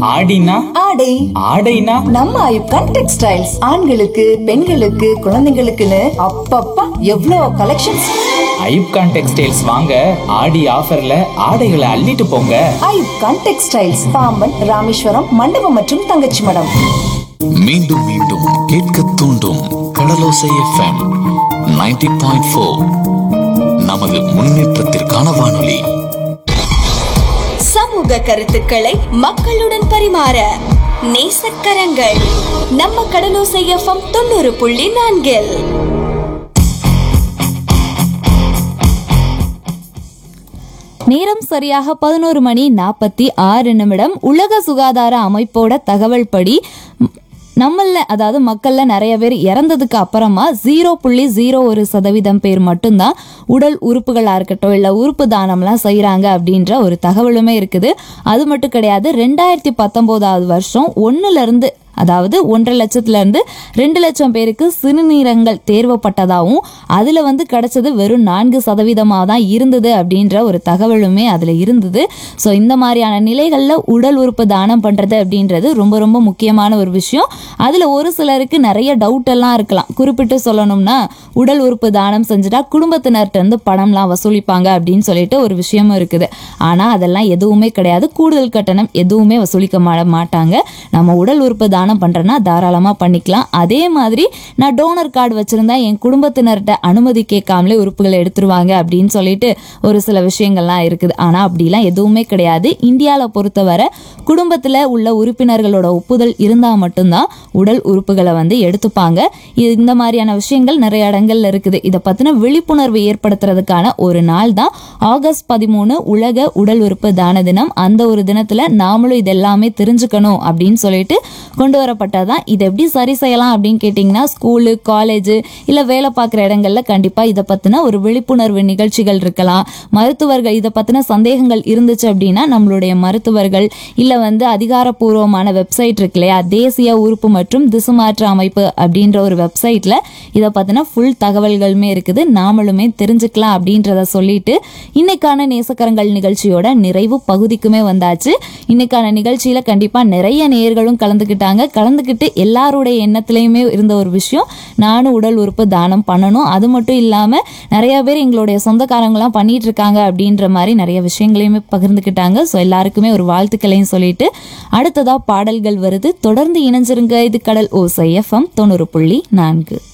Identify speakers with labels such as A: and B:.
A: ஆடினா
B: ஆடை
A: ஆடைனா
B: நம்ம ஐப்கான் டெக்ஸ்டைல்ஸ் ஆண்களுக்கு பெண்களுக்கு குழந்தைங்களுக்குன்னு அப்பப்பா எவ்வளோ கலெக்ஷன்ஸ்
A: ஐப்கான் டெக்ஸ்டைல்ஸ் வாங்க ஆடி ஆஃபர்ல ஆடைகளை அள்ளிட்டு போங்க
B: ஐப்கான் டெக்ஸ்டைல்ஸ் பாம்பன் ராமேஸ்வரம் மண்டபம் மற்றும் தங்கச்சி மடம்
C: மீண்டும் மீண்டும் கேட்க தூண்டும் கடலோசை எஃப்எம் 90.4 பாயிண்ட் ஃபோர் நமது முன்னேற்றத்திற்கான வானொலி
D: சமூக கருத்துக்களை மக்களுடன் பரிமாற நேசக்கரங்கள் நம்ம கடலோசை எஃப்எம் தொண்ணூறு புள்ளி நான்கில்
E: நேரம் சரியாக பதினோரு மணி நாற்பத்தி ஆறு நிமிடம் உலக சுகாதார அமைப்போட தகவல் படி ம், நம்மள அதாவது மக்கள்ல நிறைய பேர் இறந்ததுக்கு அப்புறமா ஜீரோ புள்ளி ஜீரோ ஒரு சதவீதம் பேர் மட்டும்தான் உடல் உறுப்புகளா இருக்கட்டும் இல்ல உறுப்பு தானம்லாம் செய்றாங்க அப்படின்ற ஒரு தகவலுமே இருக்குது அது மட்டும் கிடையாது ரெண்டாயிரத்தி பத்தொன்பதாவது வருஷம் ஒண்ணுல இருந்து அதாவது ஒன்றரை லட்சத்துல இருந்து ரெண்டு லட்சம் பேருக்கு சிறுநீரகங்கள் தேர்வப்பட்டதாகவும் அதுல வந்து கிடைச்சது வெறும் நான்கு சதவீதமாக தான் இருந்தது அப்படின்ற ஒரு தகவலுமே அதுல இருந்தது ஸோ இந்த மாதிரியான நிலைகள்ல உடல் உறுப்பு தானம் பண்றது அப்படின்றது ரொம்ப ரொம்ப முக்கியமான ஒரு விஷயம் அதுல ஒரு சிலருக்கு நிறைய டவுட் எல்லாம் இருக்கலாம் குறிப்பிட்டு சொல்லணும்னா உடல் உறுப்பு தானம் செஞ்சுட்டா குடும்பத்தினர்கிட்ட இருந்து பணம்லாம் வசூலிப்பாங்க அப்படின்னு சொல்லிட்டு ஒரு விஷயமும் இருக்குது ஆனா அதெல்லாம் எதுவுமே கிடையாது கூடுதல் கட்டணம் எதுவுமே வசூலிக்க மா- மாட்டாங்க நம்ம உடல் உறுப்பு தானம் பண்றேன்னா தாராளமா பண்ணிக்கலாம் அதே மாதிரி நான் டோனர் கார்டு வச்சிருந்தா என் குடும்பத்தினர்கிட்ட அனுமதி கேட்காமலே உறுப்புகளை எடுத்துருவாங்க அப்படின்னு சொல்லிட்டு ஒரு சில விஷயங்கள்லாம் இருக்குது ஆனா அப்படிலாம் எதுவுமே கிடையாது இந்தியாவில் பொறுத்தவரை குடும்பத்துல உள்ள உறுப்பினர்களோட ஒப்புதல் இருந்தா மட்டும்தான் உடல் உறுப்புகளை வந்து எடுத்துப்பாங்க இது இந்த மாதிரியான விஷயங்கள் நிறைய இடங்கள்ல இருக்குது இதை பத்தின விழிப்புணர்வு ஏற்படுத்துறதுக்கான ஒரு நாள் தான் ஆகஸ்ட் பதிமூணு உலக உடல் உறுப்பு தான தினம் அந்த ஒரு தினத்துல நாமளும் இதெல்லாமே தெரிஞ்சுக்கணும் அப்படின்னு சொல்லிட்டு கொண்டு வரப்பட்டதான் இதை எப்படி சரி செய்யலாம் அப்படின்னு கேட்டிங்கன்னா ஸ்கூலு காலேஜு இல்லை வேலை பார்க்குற இடங்கள்ல கண்டிப்பாக இதை பற்றின ஒரு விழிப்புணர்வு நிகழ்ச்சிகள் இருக்கலாம் மருத்துவர்கள் இதை பற்றின சந்தேகங்கள் இருந்துச்சு அப்படின்னா நம்மளுடைய மருத்துவர்கள் இல்லை வந்து அதிகாரப்பூர்வமான வெப்சைட் இருக்கு இல்லையா தேசிய உறுப்பு மற்றும் திசுமாற்று அமைப்பு அப்படின்ற ஒரு வெப்சைட்டில் இதை பற்றின ஃபுல் தகவல்களுமே இருக்குது நாமளுமே தெரிஞ்சுக்கலாம் அப்படின்றத சொல்லிட்டு இன்னைக்கான நேசக்கரங்கள் நிகழ்ச்சியோட நிறைவு பகுதிக்குமே வந்தாச்சு இன்னைக்கான நிகழ்ச்சியில கண்டிப்பா நிறைய நேயர்களும் கலந்துக்கிட்டாங்க கலந்துக்கிட்டு எல்லாருடைய எண்ணத்திலையுமே இருந்த ஒரு விஷயம் நானும் உடல் உறுப்பு தானம் பண்ணணும் அது மட்டும் இல்லாம நிறைய பேர் எங்களுடைய சொந்தக்காரங்களாம் பண்ணிட்டு இருக்காங்க அப்படின்ற மாதிரி நிறைய விஷயங்களையுமே பகிர்ந்துக்கிட்டாங்க ஸோ எல்லாருக்குமே ஒரு வாழ்த்துக்களையும் சொல்லிட்டு அடுத்ததா பாடல்கள் வருது தொடர்ந்து இணைஞ்சிருங்க இது கடல் ஓசை எஃப்எம் தொண்ணூறு புள்ளி நான்கு